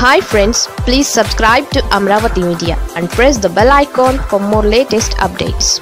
hi friends please subscribe to Amaravati media and press the bell icon for more latest updates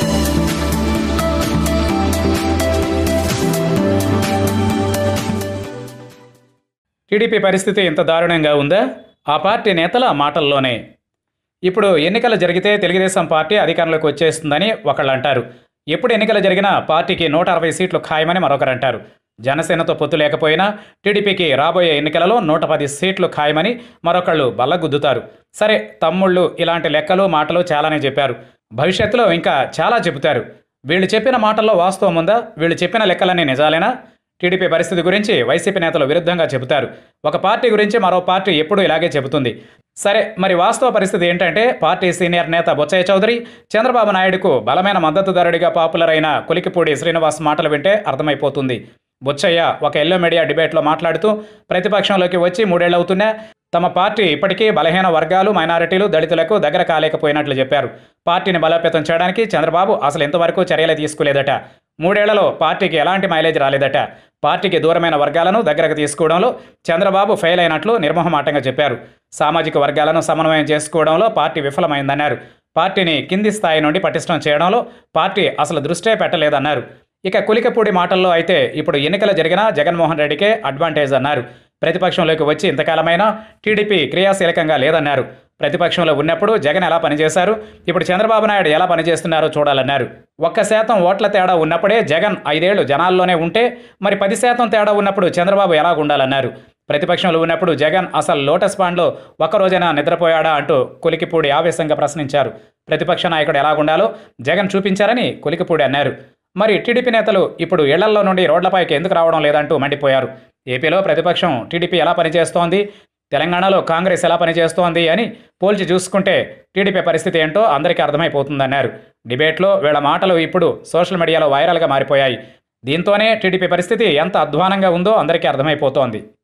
TDP పరిస్థితి ఇంత దారుణంగా ఉందా ఆ party నేతల మాటల్లోనే ఇప్పుడు ఎన్నికలు జరిగితే తెలుగుదేశం పార్టీ అధికారంలోకి వచ్చేస్తుందని ఒకళ్ళు అంటారు ఎప్పుడు ఎన్నికలు జరిగినా పార్టీకి నూట అరవై సీట్లు ఖాయమని మరొకరు అంటారు జనసేనతో పొత్తు లేకపోయినా టీడీపీకి రాబోయే ఎన్నికలలో నూట పది సీట్లు ఖాయమని మరొకళ్ళు బల్లగుద్దుతారు సరే తమ్ముళ్ళు ఇలాంటి లెక్కలు మాటలు చాలానే చెప్పారు భవిష్యత్తులో ఇంకా చాలా చెబుతారు వీళ్ళు చెప్పిన మాటల్లో వాస్తవం ఉందా వీళ్ళు చెప్పిన లెక్కలన్నీ నిజాలేనా టీడీపీ పరిస్థితి గురించి వైసీపీ నేతలు విరుద్ధంగా చెబుతారు ఒక పార్టీ గురించి మరో పార్టీ ఎప్పుడూ ఇలాగే చెబుతుంది సరే మరి వాస్తవ పరిస్థితి ఏంటంటే పార్టీ సీనియర్ నేత బొచ్చయ్య చౌదరి చంద్రబాబు నాయుడుకు బలమైన మద్దతుదారుడిగా పాపులర్ అయిన కొలికిపూడి శ్రీనివాస్ మాటలు వింటే అర్థమైపోతుంది బొచ్చయ్య ఒక ఎల్లో మీడియా డిబేట్లో మాట్లాడుతూ ప్రతిపక్షంలోకి వచ్చి మూడేళ్లవుతున్నా తమ పార్టీ ఇప్పటికీ బలహీన వర్గాలు మైనారిటీలు దళితులకు దగ్గర కాలేకపోయినట్లు చెప్పారు పార్టీని బలోపేతం చేయడానికి చంద్రబాబు అసలు ఇంతవరకు చర్యలు తీసుకోలేదట మూడేళ్లలో పార్టీకి ఎలాంటి మైలేజ్ రాలేదట పార్టీకి దూరమైన వర్గాలను దగ్గరకు తీసుకోవడంలో చంద్రబాబు ఫెయిల్ అయినట్లు నిర్మోహమాటంగా చెప్పారు సామాజిక వర్గాలను సమన్వయం చేసుకోవడంలో పార్టీ విఫలమైందన్నారు పార్టీని కింది స్థాయి నుండి పటిష్టం చేయడంలో పార్టీ అసలు దృష్టే పెట్టలేదన్నారు ఇక కులికపూడి మాటల్లో అయితే ఇప్పుడు ఎన్నికలు జరిగినా జగన్మోహన్ రెడ్డికే అడ్వాంటేజ్ అన్నారు ప్రతిపక్షంలోకి వచ్చి ఇంతకాలమైనా టీడీపీ క్రియాశీలకంగా లేదన్నారు ప్రతిపక్షంలో ఉన్నప్పుడు జగన్ ఎలా పనిచేశారు ఇప్పుడు చంద్రబాబు నాయుడు ఎలా పనిచేస్తున్నారో చూడాలన్నారు ఒక్క శాతం ఓట్ల తేడా ఉన్నప్పుడే జగన్ ఐదేళ్లు జనాల్లోనే ఉంటే మరి పది శాతం తేడా ఉన్నప్పుడు చంద్రబాబు ఎలా ఉండాలన్నారు ప్రతిపక్షంలో ఉన్నప్పుడు జగన్ అసలు లోటస్ పాండ్లో ఒక్క రోజైనా నిద్రపోయాడా అంటూ కొలికిపూడి ఆవేశంగా ప్రశ్నించారు ప్రతిపక్ష నాయకుడు ఎలాగుండాలో జగన్ చూపించారని కొలికిపూడి అన్నారు మరి టీడీపీ నేతలు ఇప్పుడు ఇళ్లల్లో నుండి రోడ్లపైకి ఎందుకు రావడం లేదంటూ మండిపోయారు ఏపీలో ప్రతిపక్షం టీడీపీ ఎలా పనిచేస్తోంది తెలంగాణలో కాంగ్రెస్ ఎలా పనిచేస్తోంది అని పోల్చి చూసుకుంటే టీడీపీ పరిస్థితి ఏంటో అందరికీ అర్థమైపోతుందన్నారు డిబేట్లో వీళ్ళ మాటలు ఇప్పుడు సోషల్ మీడియాలో వైరల్గా మారిపోయాయి దీంతోనే టీడీపీ పరిస్థితి ఎంత అధ్వానంగా ఉందో అందరికీ అర్థమైపోతోంది